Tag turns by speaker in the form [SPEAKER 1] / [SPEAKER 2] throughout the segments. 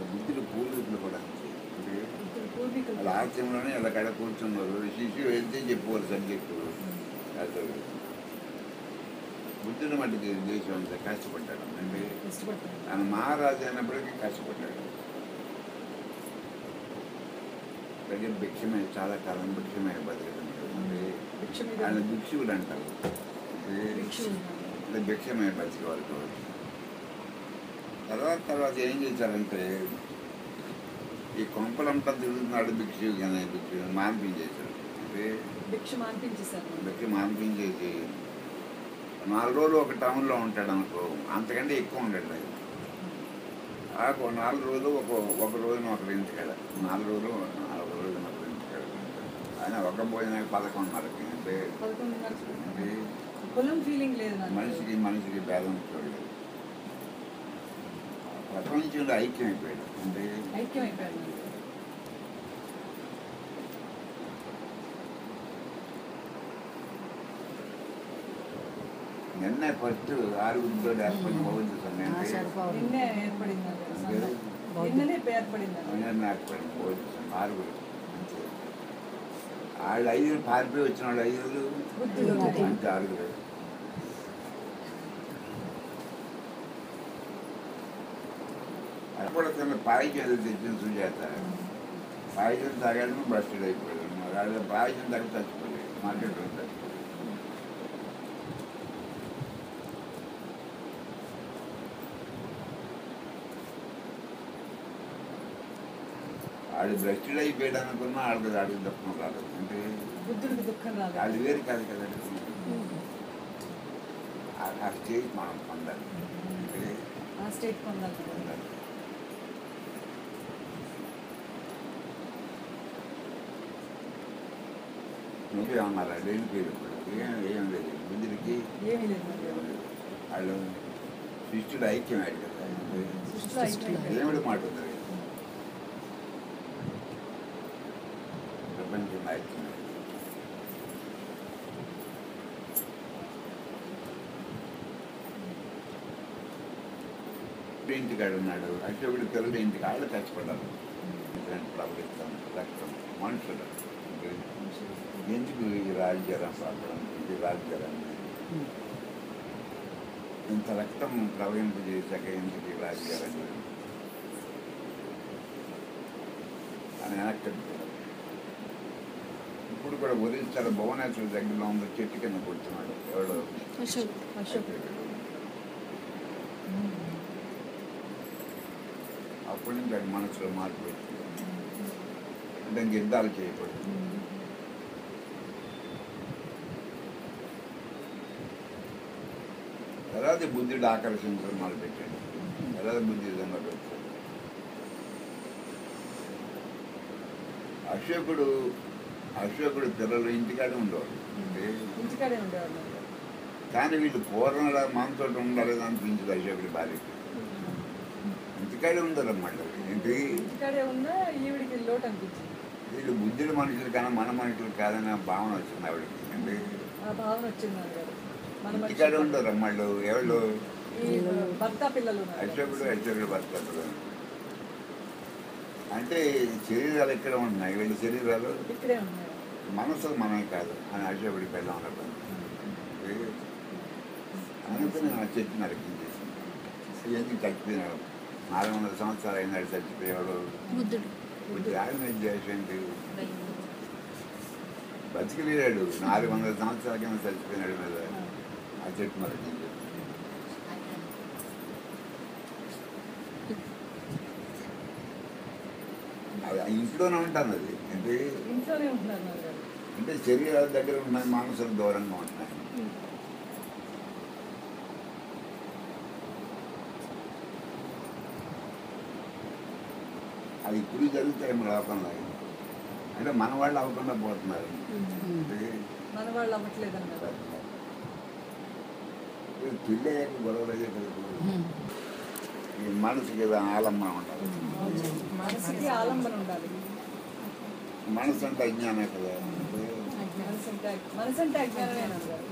[SPEAKER 1] బుద్ధుడు పూర్వీకులు కూడా అంతే. అంటే
[SPEAKER 2] ఇద్దరు పూర్వీకులు
[SPEAKER 1] వాళ్ళ ఆశ్రమంలోనే ఇలా కడ కూర్చున్నారు శిష్యులు వెళ్తే చెప్పేవారు సబ్జెక్టు అసలు బుద్ధుడు మటుకు దేశం అంతా కష్టపడ్డాడు అంటే
[SPEAKER 2] ఇష్టపడతారు
[SPEAKER 1] ఆయన మహారాజు అయినప్పటికీ కష్టపడ్డాడు ప్రజలు భిక్షమే చాలా కాలం భిక్షమే బతకడం అంటే
[SPEAKER 2] భిక్ష మీద
[SPEAKER 1] ఆయన భిక్షువులు అంటారు అంటే
[SPEAKER 2] భిక్షువు
[SPEAKER 1] అంటే భిక్షమే బతికేవారు కాబట్టి తర్వాత తర్వాత ఏం చేశారంటే ఈ కొంపలంతా తిరుగుతున్నాడు భిక్షువు కానీ భిక్షువు మాన్పించేశాడు అంటే
[SPEAKER 2] భిక్ష మాన్పించేశారు
[SPEAKER 1] భిక్ష మాన్పించేసి నాలుగు రోజులు ఒక టౌన్లో ఉంటాడు అనుకో అంతకంటే ఎక్కువ ఉండడు ఆయన. ఆ ఒక నాలుగు రోజులు ఒక ఒక రోజున ఒకరి ఇంటికాడ నాలుగు రోజులు నాలుగు రోజులు ఒకరి ఇంటికాడ ఆయన ఒక భోజనానికి పదకొండున్నరకి అంటే
[SPEAKER 2] పదకొండున్నర
[SPEAKER 1] అంటే
[SPEAKER 2] పొలం ఫీలింగ్ లేదు నాకు
[SPEAKER 1] మనిషికి మనిషికి భేదం చూడలేదు ప్రపంచంలో ఐక్యం అయిపోయాడు అంటే
[SPEAKER 2] ఐక్యం అయిపోయారు నాకు.
[SPEAKER 1] నిన్న ఫస్ట్ ఆరుగురితో ఏర్పడిన భౌతిక సమయం అంటే
[SPEAKER 2] నిన్నే ఏర్పడింది నాకు సంఘం. నిన్ననే ఏర్పడింది నాకు.
[SPEAKER 1] నిన్న ఏర్పడిన భౌతిక సమయం ఆరుగురు అంతే. వాళ్ళు ఐదుగురు పారిపోయి వచ్చిన వాళ్ళు ఐదుగురు
[SPEAKER 2] బుద్ధుడు
[SPEAKER 1] అంటే ఆరుగురు అప్పుడు పాయిజన్ తెచ్చిన సుజాత పాయిజన్ తాగాడు బస్టెడ్ అయిపోయాడు వాళ్ళు పాయిజన్ తాగి చచ్చిపోయాడు మార్కెట్లో చచ్చిపోయాడు వాడు బ్రెస్టెడ్ అయిపోయాడు అనుకున్నా వాళ్ళకి వాడికి దుఃఖం రాదు అంటే
[SPEAKER 2] బుద్ధుడికి దుఃఖం రాదు
[SPEAKER 1] వాళ్ళు వేరు కాదు కదండి ఆ- ఆ స్టేజ్ మనం పొందాలి అంటే
[SPEAKER 2] ఆ స్టేట్ పొందాలి
[SPEAKER 1] పొందాలి నువ్వేమన్నారా లేని పేరు ఇప్పుడు ఏం ఏం లేదు బుద్ధుడికి
[SPEAKER 2] ఏమీ లేదు నాకు.
[SPEAKER 1] ఏం లేదు. వాళ్ళు శిష్యుడు ఐక్యమయ్యాడు కదా
[SPEAKER 2] సృష్టిలో ఐక్యం అయిపోయారు.
[SPEAKER 1] దేవుడి మాట ఉంది కదా. ప్రపంచం ఐక్యమయ్యాడు ఇంటికాడు ఉన్నాడు అశోకుడు తెలుగు ఇంటికి వాళ్ళు కష్టపడ్డారు ప్రవహిస్తాం రక్తం మనుషులు ఎందుకు ఈ రాజ్యారం పాపడం ఇది రాజ్యారం ఇంత రక్తం ప్రవహింపజేశాక ఎందుకు ఈ రాజ్యారం అని వెనక్కి తిప్పుతాడు. ఇప్పుడు కూడా ఒరిస్సాలో భువనేశ్వర దగ్గరలో ఉన్న చెట్టు కింద కూర్చున్నాడు ఎవడో
[SPEAKER 2] అశోక్
[SPEAKER 1] అప్పటి నుంచి అది మనసులో మార్పు వచ్చింది అంటే ఇంక యుద్ధాలు చేయకూడదు తర్వాత బుద్ధుడు ఆకర్షించడం మొదలుపెట్టాడు తర్వాత బుద్ధిజం పెట్టాడు అశోకుడు అశోకుడు పిల్లలు ఇంటికాడే ఉండేవాడు అంటే
[SPEAKER 2] ఇంటికాడే ఉండేవాళ్ళు
[SPEAKER 1] కానీ వీళ్ళు పూర్ణ మనతో ఉండాలి అనిపించింది అశోకుడి భార్యకి ఇంటికాడే ఉండరన్నమాట ఏంటి
[SPEAKER 2] ఇంటికాడే ఉన్నా ఈవిడికి లోటు అనిపించింది
[SPEAKER 1] వీళ్ళు బుద్ధుడి మనుషులు కానీ మన మనుషులు కాదనే భావన వచ్చింది ఆవిడకి అంటే
[SPEAKER 2] ఆ భావన వచ్చింది నాకు గారు మన మనిషి-
[SPEAKER 1] ఇంటికాడే ఉండరు అమ్మాళ్ళు ఎవరు
[SPEAKER 2] ఈ భర్త పిల్లలు ఉన్నారు.
[SPEAKER 1] అశోకుడు అశోకుడు బతకడు అంటే శరీరాలు ఎక్కడ ఉన్నాయి వీళ్ళ శరీరాలు
[SPEAKER 2] ఇక్కడే ఉన్నాయి
[SPEAKER 1] మనసు మనమే కాదు అని అశోకుడి పిల్ల ఉన్నప్పుడు అనుకుని ఆ చెట్టు నరికించేసింది ఎందుకు చచ్చిపోయినాడు నాలుగు వందల సంవత్సరాలు అయినాడు చచ్చిపోయాడు
[SPEAKER 3] బుద్ధుడు
[SPEAKER 1] ఇప్పుడు ఆయన ఏం చేసేంటి బతికి లేడాడు నాలుగు వందల సంవత్సరాల కింద చచ్చిపోయినాడు మీద ఆ చెట్టు నరికింది అది ఆ ఇంట్లోనే ఉంటాను అది అంటే
[SPEAKER 2] ఇంట్లోనే ఉంటున్నారు నాకు గారు
[SPEAKER 1] అంటే శరీరాల దగ్గర ఉన్నాయి మానసులు దూరంగా ఉంటున్నాయి అది ఇప్పుడు జరుగుతాయి మన లోకంలో అంటే మన వాళ్ళు అవ్వకుండా పోతున్నారు అంటే
[SPEAKER 2] మన వాళ్ళు అవ్వట్లేదు అన్నారు
[SPEAKER 1] పెళ్ళి అయ్యాక గొడవలు అయ్యాక ఈ మనసుకి ఏదో ఆలంబన ఉండాలి
[SPEAKER 2] మనసుకి ఆలంబన ఉండాలి
[SPEAKER 1] మనసు అంటే అజ్ఞానం కదా
[SPEAKER 2] మనసు అంటే మనసు అంటే అజ్ఞానమే అన్నారు గారు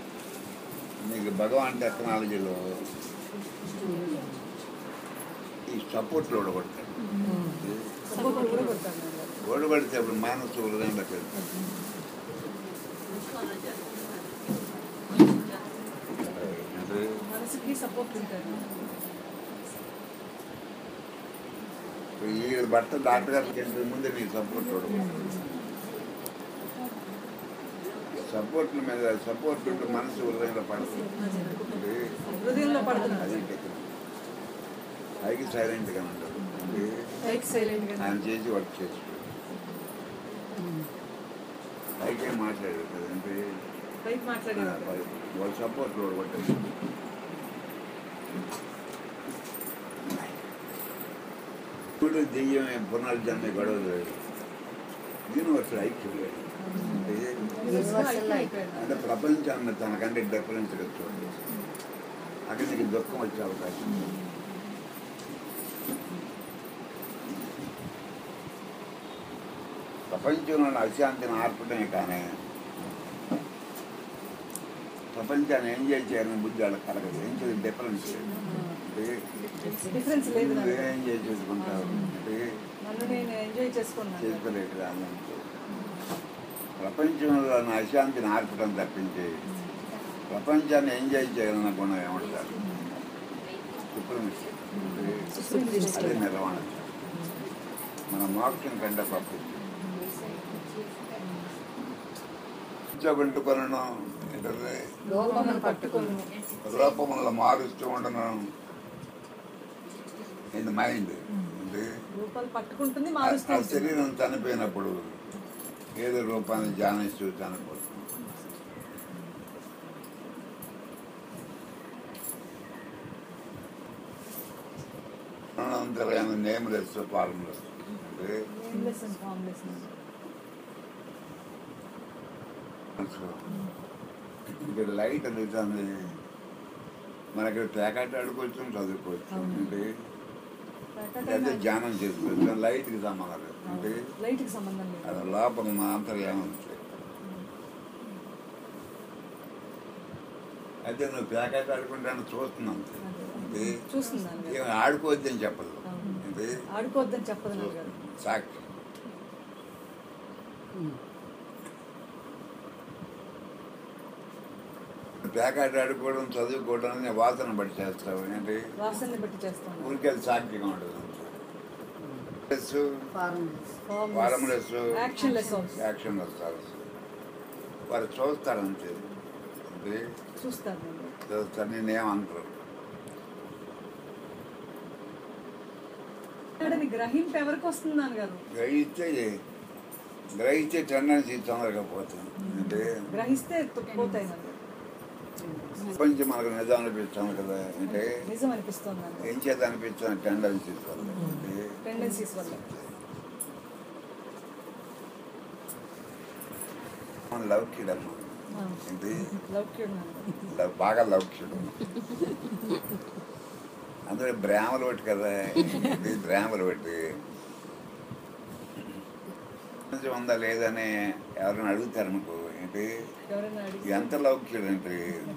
[SPEAKER 1] మీకు భగవాన్ టెక్నాలజీలో ఈ ఈ సపోర్ట్లో ఓడగొడతాడు
[SPEAKER 2] సపోర్ట్ కూడా కొడతాను నాన్నగారు.
[SPEAKER 1] ఓడగొడితే అప్పుడు మానసు హృదయంలోకి వెళ్తాడు అంటే
[SPEAKER 2] మనసుకి సపోర్ట్ ఉంటారు
[SPEAKER 1] ఈ భర్త డాక్టర్ గారికి ఇంటి ముందే నీ సపోర్ట్ ఓడగొడతాడు సపోర్ట్ల మీద సపోర్ట్ ఉంటే మనసు హృదయంలో పడుతుంది అంటే
[SPEAKER 2] హృదయంలో పడుతున్నారు
[SPEAKER 1] అదే టెక్నిక్ పైకి సైలెంట్గా ఉండదు అంటే
[SPEAKER 2] లైక్ సైలెంట్ గా
[SPEAKER 1] ఆయన చేసి వర్క్ చేసి పైకే మాట్లాడారు కదంటే
[SPEAKER 2] పైకి మాట్లాడేవారు
[SPEAKER 1] వాళ్ళ సపోర్ట్ కొట్టండి ఇప్పుడు దెయ్యమే పునర్జన్మ గొడవ లేదు యూనివర్సల్ ఐక్యం లేదు అంటే
[SPEAKER 2] యూనివర్సల్ అయిపోయాడు
[SPEAKER 1] అంటే ప్రపంచాన్ని తనకంటే డిఫరెన్స్ చూడండి అక్కడ నీకు దుఃఖం వచ్చే అవకాశం ఉంది. ప్రపంచంలో అశాంతిని ఆర్పడమే కానీ ప్రపంచాన్ని ఎంజాయ్ చేయాలని బుద్ధి వాళ్ళకి కలగదు ఏం చేయాలి డిఫరెన్స్ లేదు అంటే
[SPEAKER 2] డిఫరెన్స్ లేదు
[SPEAKER 1] నువ్వు
[SPEAKER 2] నాన్నగారు.
[SPEAKER 1] ఎంజాయ్ చేసుకుంటావు అంటే
[SPEAKER 2] నన్ను నేను ఎంజాయ్ చేసుకున్నాను
[SPEAKER 1] చేసుకోలేక రాదంటే ప్రపంచంలో నా అశాంతిని ఆర్పడం తప్పించి ప్రపంచాన్ని ఎంజాయ్ చేయాలన్న గుణం ఏమంటారు సుప్రమిస్ట్ అదే నిర్వహణ మన మోక్షం కంటే పప్పు కూర్చోబెట్టుకొనను ఏంటంటే
[SPEAKER 2] లోపమును పట్టుకొని
[SPEAKER 1] రూపములను మారుస్తూ ఉండను ఇది మైండ్ అంటే
[SPEAKER 2] రూపాలు పట్టుకుంటుంది
[SPEAKER 1] ఆ
[SPEAKER 2] మారుస్తూ ఉంటుంది.
[SPEAKER 1] శరీరం చనిపోయినప్పుడు ఏదో రూపాన్ని ధ్యానిస్తూ చనిపోతుంది అనంతరమైన నేమ్లెస్ ఫార్ములెస్ అంటే
[SPEAKER 2] Nameless and formless.
[SPEAKER 1] ఇక్కడ లైట్ అందుతుంది మనకి ప్యాకెట్ ఆడుకోవచ్చు చదువుకోవచ్చు
[SPEAKER 2] అవును.
[SPEAKER 1] అంటే
[SPEAKER 2] ప్యాకెట్
[SPEAKER 1] లేదా
[SPEAKER 2] అయినా
[SPEAKER 1] ధ్యానం చేసుకోవచ్చు లైట్కి సంబంధం లేదు అంటే
[SPEAKER 2] లైట్ కి సంబంధం లేదు
[SPEAKER 1] అది లోపల మా అంతర్యామం ఉంది. అయితే నువ్వు ప్యాకెట్ ఆడుకుంటాను చూస్తున్నాను అంటే
[SPEAKER 2] చూస్తున్నాను
[SPEAKER 1] ఏం ఆడుకోవద్దని చెప్పదు
[SPEAKER 2] అవును.
[SPEAKER 1] అంటే
[SPEAKER 2] ఆడుకోవద్దని చెప్పదు నాన్న గారు
[SPEAKER 1] సాక్షి ప్యాకెట్ ఆడుకోవడం చదువుకోవడం అనే వాసన బట్టి చేస్తావు ఏంటి
[SPEAKER 2] వాసనని బట్టి చేస్తాను
[SPEAKER 1] ఊరికెళ్ళి సాక్షిగా ఉండదు వారం less
[SPEAKER 2] action less also
[SPEAKER 1] action వస్తారు వారు చూస్తారు అంతే అంటే
[SPEAKER 2] చూస్తాను నాన్న గారు.
[SPEAKER 1] చూస్తారు నేనేమంటారు
[SPEAKER 2] ఇక్కడ గ్రహింపు ఎవరికి వస్తుంది నాన్నగారు
[SPEAKER 1] గ్రహిస్తే గ్రహిస్తే టెండెన్సీ తొందరగా పోతుంది అంటే
[SPEAKER 2] గ్రహిస్తే పోతాయి నాన్నగారు
[SPEAKER 1] ప్రపంచం మనకు నిజం అనిపిస్తుంది కదా అంటే
[SPEAKER 2] నిజం అనిపిస్తుంది నాన్నగారు
[SPEAKER 1] ఏం చేత అనిపిస్తుంది టెండెన్సీస్ వల్ల అంటే
[SPEAKER 2] టెండెన్సీస్ వల్ల
[SPEAKER 1] మన లౌక్యుడమ్మ ఏంటి
[SPEAKER 2] లౌక్యుడు నాన్నగారు
[SPEAKER 1] లవ్- బాగా లౌక్యుడు అందులో బ్రాహ్మలు ఒకటి కదా ఇది బ్రాహ్మలు ఒకటి కొంచెం ఉందా లేదని ఎవరైనా అడుగుతారు అనుకో ఏంటి
[SPEAKER 2] ఎవరైనా అడిగి
[SPEAKER 1] ఎంత లౌక్యుడు అంటే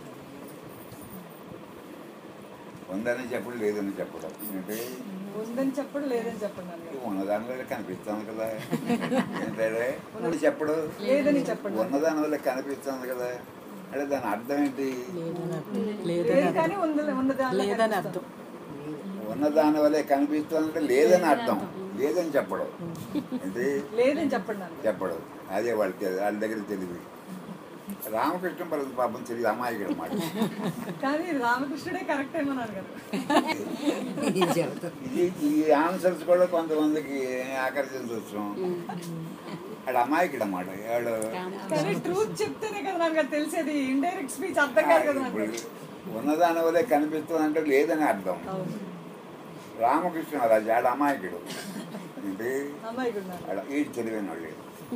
[SPEAKER 1] ఉందని చెప్పడు లేదని చెప్పడం ఏంటి
[SPEAKER 2] ఉందని చెప్పడు లేదని చెప్పండి నాన్నగారు
[SPEAKER 1] ఉన్నదాని వల్ల కనిపిస్తుంది కదా ఏంటంటే ఉన్నది చెప్పడు
[SPEAKER 2] లేదని చెప్పండి
[SPEAKER 1] ఉన్నదాని వల్ల కనిపిస్తుంది కదా అంటే దాని అర్థం ఏంటి
[SPEAKER 2] లేదు కానీ ఉంది ఉన్నది అలా
[SPEAKER 3] లేదని
[SPEAKER 2] కనిపిస్తుంది.
[SPEAKER 3] అర్థం
[SPEAKER 1] ఉన్నదాని వల్లే కనిపిస్తుందంటే లేదని అర్థం లేదని చెప్పడం ఏంటి
[SPEAKER 2] లేదని చెప్పండి నాన్న
[SPEAKER 1] చెప్పడు అదే వాళ్ళ తెలి- వాళ్ళ దగ్గర తెలివి రామకృష్ణ పర్వత పాపం తెలియదు అమ్మాయికి అనమాట
[SPEAKER 2] కానీ రామకృష్ణుడే కరెక్ట్ ఏమో నాన్నగారు
[SPEAKER 1] ఇది ఈ ఆన్సర్స్ కూడా కొంతమందికి ఆకర్షించవచ్చు వాడు అమాయకుడు అన్నమాట వాడు
[SPEAKER 2] కానీ ట్రూత్ చెప్తేనే కదా నాన్నగారు తెలిసేది ఇండైరెక్ట్ స్పీచ్ అర్థం కాదు కదా
[SPEAKER 1] ఇప్పుడు
[SPEAKER 2] నాన్నగారు
[SPEAKER 1] ఉన్నదాని వల్లే కనిపిస్తుంది అంటే లేదని అర్థం
[SPEAKER 2] అవును
[SPEAKER 1] రామకృష్ణ రాజు ఆడ అమాయకుడు ఏంటి
[SPEAKER 2] అమ్మాయి కూడా నాన్న
[SPEAKER 1] ఆడ ఈడు తెలివైన వాళ్ళు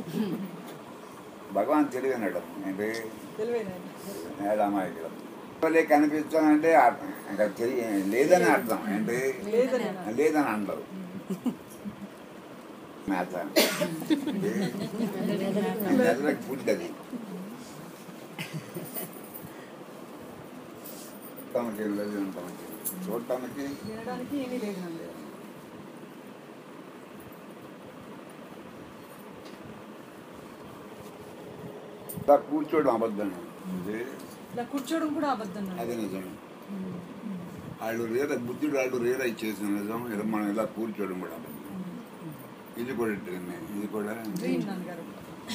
[SPEAKER 1] భగవాన్ తెలివైనడు ఏంటి
[SPEAKER 2] తెలివైన
[SPEAKER 1] ఆడ అమాయకుడు వల్లే కనిపిస్తుందంటే అర్థం. ఇంకా తెలి లేదని అర్థం ఏంటి
[SPEAKER 2] లేదని
[SPEAKER 1] లేదని అంటారు మేత మెదడుకి ఫుడ్ అది చూడటానికి వెళ్ళదు ఉంటానికి చూడటానికి
[SPEAKER 2] వినడానికి ఏమీ లేదు నాన్నగారు
[SPEAKER 1] ఇలా కూర్చోవడం అబద్ధం ఇది
[SPEAKER 2] ఇలా కూర్చోవడం కూడా అబద్ధం నాన్న.
[SPEAKER 1] అదే నిజం వాళ్ళు రేర బుద్ధుడు వాళ్ళు రియలైజ్ చేసిన నిజం ఇలా మనం ఇలా కూర్చోవడం కూడా అబద్ధం ఇది కూడా డ్రీమ్ ఇది కూడా
[SPEAKER 2] డ్రీమ్ నాన్నగారు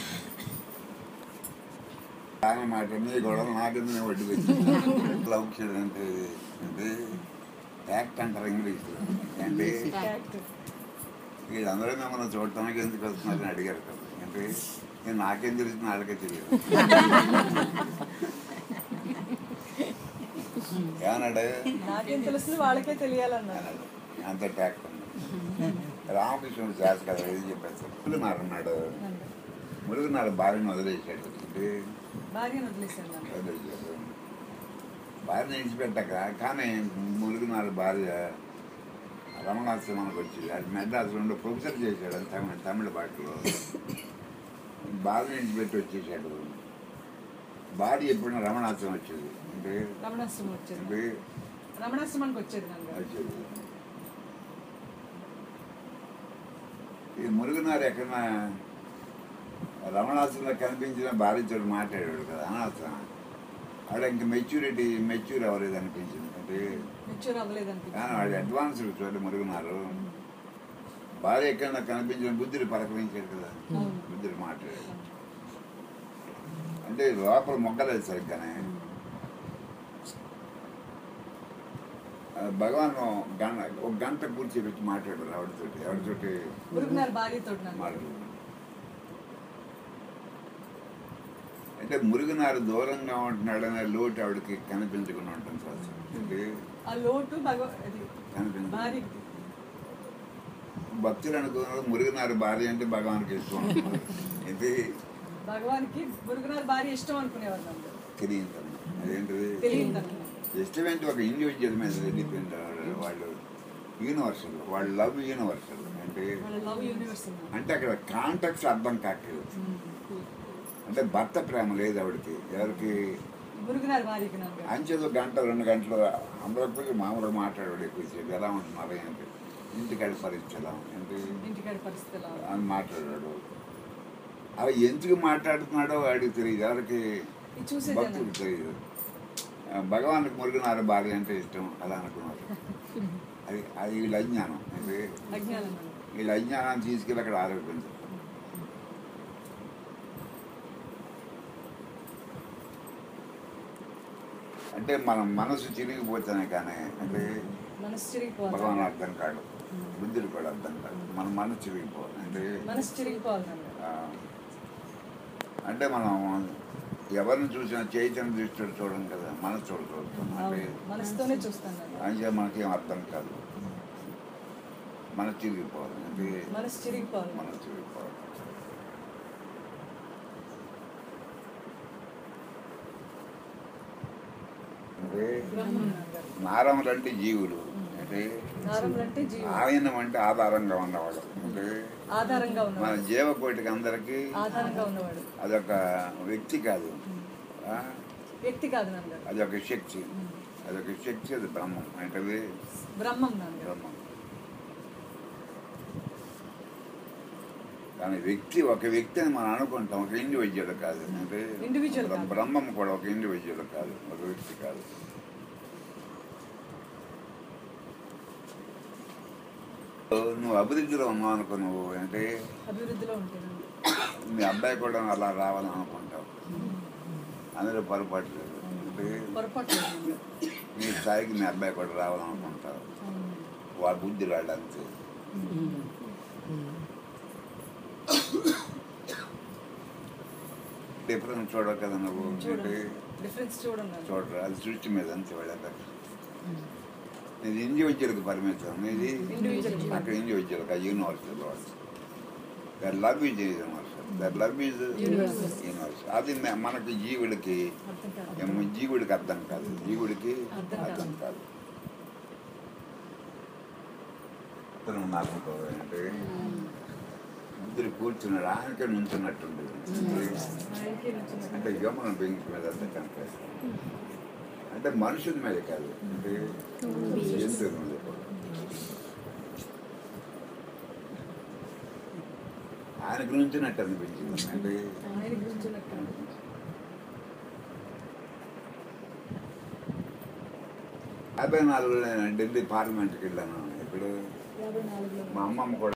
[SPEAKER 1] ఆయన మాట నీ గొడవ నాకెందుకు వడ్డీ పెట్టి లవ్ చేయడం అంటే అంటే యాక్ట్ అంటారు ఇంగ్లీష్లో అంటే
[SPEAKER 2] Fact.
[SPEAKER 1] వీళ్ళందరూ మిమ్మల్ని చూడటానికి ఎందుకు వస్తున్నారని అడిగారు కదా అంటే నేను నాకేం తెలిసింది వాళ్ళకే తెలియదు ఏమన్నాడు
[SPEAKER 2] నాకేం తెలుస్తుంది వాళ్ళకే తెలియాలన్నారు
[SPEAKER 1] అన్నాడు అంత ట్యాక్ట్ ఉంది రామకృష్ణుడు శాస్త్ర కదా ఏం చెప్పేస్తారు మురుగునారు అన్నాడు మురుగునారు భార్యను వదిలేసాడు అంటే
[SPEAKER 2] భార్యను వదిలేశాను నాన్న.
[SPEAKER 1] వదిలేసాడు భార్యను విడిచిపెట్టాక కానీ మురుగునారు భార్య రమణాశ్రమానికి వచ్చి అది మెడ్రాస్లో ప్రొఫెసర్ చేశాడు అది తమిళ తమిళ భాషలో భార్య విడిచిపెట్టి వచ్చేసాడు భార్య ఎప్పుడైనా రమణాశ్రమం వచ్చేది అంటే
[SPEAKER 2] రమణాశ్రమం వచ్చేది
[SPEAKER 1] అంటే
[SPEAKER 2] రమణాశ్రమానికి వచ్చేది నాన్నగారు
[SPEAKER 1] వచ్చేది ఈ మురుగునారు ఎక్కడన్నా రమణాశ్రమంలో కనిపించిన భార్యతో మాట్లాడాడు కదా అనవసరం ఆడ ఇంక మెచ్యూరిటీ మెచ్యూర్ అవ్వలేదు అనిపించింది అంటే
[SPEAKER 2] మెచ్యూర్ అవ్వలేదనిపించింది
[SPEAKER 1] కానీ వాడు అడ్వాన్స్ చూడండి మురుగునారు భార్య ఎక్కడన్నా కనిపించిన బుద్ధుడు పలకరించాడు కదా
[SPEAKER 2] అవును.
[SPEAKER 1] బుద్ధుడు మాట్లాడాడు అంటే లోపల మొగ్గలేదు సరిగ్గానే ఆ, భగవాన్ గంట ఒక గంట కూర్చి పెట్టి మాట్లాడారు ఆవిడతోటి ఆవిడతోటి
[SPEAKER 2] మురుగునారు భార్యతో నాన్న
[SPEAKER 1] మాట్లాడారు అంటే మురుగునారు దూరంగా ఉంటున్నాడనే లోటు ఆవిడకి కనిపించకుండా ఉంటుంది సార్ అంటే
[SPEAKER 2] ఆ లోటు భగవ అది
[SPEAKER 1] కనిపించదు
[SPEAKER 2] భార్యకి
[SPEAKER 1] భక్తులు అనుకున్నారు మురుగునారు భార్య అంటే భగవానికి ఇష్టం అనుకున్నారు. ఇది
[SPEAKER 2] భగవాన్కి మురుగునారు భార్య ఇష్టం అనుకునేవారు నాన్నగారు
[SPEAKER 1] తెలియదు అదేంటిది
[SPEAKER 2] తెలియదు అన్నమాట.
[SPEAKER 1] ఇష్టమేంటి ఒక ఇండివిజువల్ మీద వెళ్ళిపోయింది వాళ్ళు యూనివర్సల్ వాళ్ళు లవ్ యూనివర్సల్ అంటే
[SPEAKER 2] వాళ్ళ లవ్ యూనివర్సల్ నాన్న.
[SPEAKER 1] అంటే అక్కడ కాంటాక్ట్స్ అర్థం కాలేదు అంటే భర్త ప్రేమ లేదు ఆవిడకి ఎవరికి
[SPEAKER 2] మురుగునారు భార్యకి నాన్నగారు
[SPEAKER 1] అంచెలు గంట రెండు గంటలు అందరికీ మామూలుగా మాట్లాడాడు ఎక్కువసేపు ఎలా ఉంటున్నారు ఏంటి ఇంటికాడ పరిస్థితి ఎలా ఉంది? ఏంటి
[SPEAKER 2] ఇంటికాడ పరిస్థితి ఎలా ఉంది?
[SPEAKER 1] అని మాట్లాడాడు అవి ఎందుకు మాట్లాడుతున్నాడో వాడికి తెలియదు ఎవరికి
[SPEAKER 2] ఇది చూసేదే
[SPEAKER 1] భక్తులకు తెలియదు ఆ, భగవానికి మురుగునారు భార్య అంటే ఇష్టం అలా అనుకున్నారు అది అది వీళ్ళ అజ్ఞానం అంటే
[SPEAKER 2] అజ్ఞానం నాన్న.
[SPEAKER 1] వీళ్ళ అజ్ఞానాన్ని తీసుకెళ్ళి అక్కడ ఆరోపించారు అంటే మన మనసు చిరిగిపోతేనే కానీ అంటే
[SPEAKER 2] మనసు చిరిగిపోవాలి
[SPEAKER 1] భగవాన్ అర్థం కాడు బుద్ధుడు కూడా అర్థం కాదు మన మనసు చిరిగిపోవాలి అంటే
[SPEAKER 2] మనసు చిరిగిపోవాలి నాన్నగారు
[SPEAKER 1] ఆ, అంటే మనం ఎవరిని చూసినా చైతన్య దృష్టితో చూడం కదా మనసు చూడతాం అంటే
[SPEAKER 2] అవును. మనసుతోనే చూస్తాను నాన్న.
[SPEAKER 1] అంటే మనకేం అర్థం కాదు మనసు చిరిగిపోవాలి అంటే
[SPEAKER 2] మనసు చిరిగిపోవాలి
[SPEAKER 1] మనసు చిరిగిపోవాలి అంటే
[SPEAKER 2] బ్రహ్మం నాన్నగారు
[SPEAKER 1] నారములు అంటే జీవులు అంటే
[SPEAKER 2] నారములు అంటే జీవుడు
[SPEAKER 1] ఆయనం అంటే ఆధారంగా ఉన్నవాడు అంటే
[SPEAKER 2] ఆధారంగా
[SPEAKER 1] మన
[SPEAKER 2] ఉన్నవాడు
[SPEAKER 1] జీవకోటికి అందరికీ
[SPEAKER 2] ఆధారంగా ఉన్నవాడు
[SPEAKER 1] అదొక వ్యక్తి కాదు ఆ?
[SPEAKER 2] వ్యక్తి కాదు నాన్నగారు
[SPEAKER 1] అదొక శక్తి అదొక శక్తి అది బ్రహ్మం అంటే అది
[SPEAKER 2] బ్రహ్మం నాన్నగారు
[SPEAKER 1] బ్రహ్మం కానీ వ్యక్తి ఒక వ్యక్తి అని మనం అనుకుంటాం ఒక ఇండివిజువల్ కాదు అంటే
[SPEAKER 2] Individual
[SPEAKER 1] బ్ర-
[SPEAKER 2] కాదు.
[SPEAKER 1] బ్రహ్మం కూడా ఒక ఇండివిజువల్ కాదు ఒక వ్యక్తి కాదు నువ్వు అభివృద్ధిలో ఉన్నావు అనుకో నువ్వు అంటే
[SPEAKER 2] అభివృద్ధిలో ఉంటాను
[SPEAKER 1] మీ అబ్బాయి కూడా అలా రావాలని అనుకుంటావు అందులో పొరపాటు లేదు అంటే
[SPEAKER 2] పొరపాటు లేదు నాన్నగారు.
[SPEAKER 1] నీ స్థాయికి మీ అబ్బాయి కూడా రావాలనుకుంటావు
[SPEAKER 2] అవును.
[SPEAKER 1] వాడి బుద్ధి రాడు అంతే డిఫరెన్స్ చూడవు కదా నువ్వు అంటే
[SPEAKER 2] చూడండి డిఫరెన్స్ చూడండి నాన్న.
[SPEAKER 1] చూడరు అది సృష్టి మీద అంతే వాళ్ళ ఇది ఇండివిజువల్కి పరిమితం ఇది
[SPEAKER 2] Individual.
[SPEAKER 1] అక్కడ ఇండివిజువల్కి ఆ యూనివర్సల్ వాళ్ళు there love is universal there love is
[SPEAKER 2] Universal.
[SPEAKER 1] Universal అది మ- మనకి జీవుడికి
[SPEAKER 2] అర్థం కాదు
[SPEAKER 1] ఏమో జీవుడికి అర్థం కాదు జీవుడికి
[SPEAKER 2] అర్థం కాదు.
[SPEAKER 1] అర్థం కాదు ఇతను నాకు అంటే ఇద్దరు కూర్చున్నాడు ఆయనకే నుంచున్నట్టుంది
[SPEAKER 2] ఆయనకి నచ్చిన-
[SPEAKER 1] అంటే యమున బెంచ్ మీద అంతా కనిపిస్తుంది అంటే మనుషుల మీద కాదు అంటే జంతువుల మీద కూడా. ఆయన గురించినట్టు అనిపించింది అంటే
[SPEAKER 2] ఆయన గురించినట్టు
[SPEAKER 1] యాభై నాలుగులో నేను ఢిల్లీ పార్లమెంట్కి వెళ్ళాను ఇప్పుడు
[SPEAKER 2] యాభై నాలుగులో
[SPEAKER 1] మా అమ్మమ్మ కూడా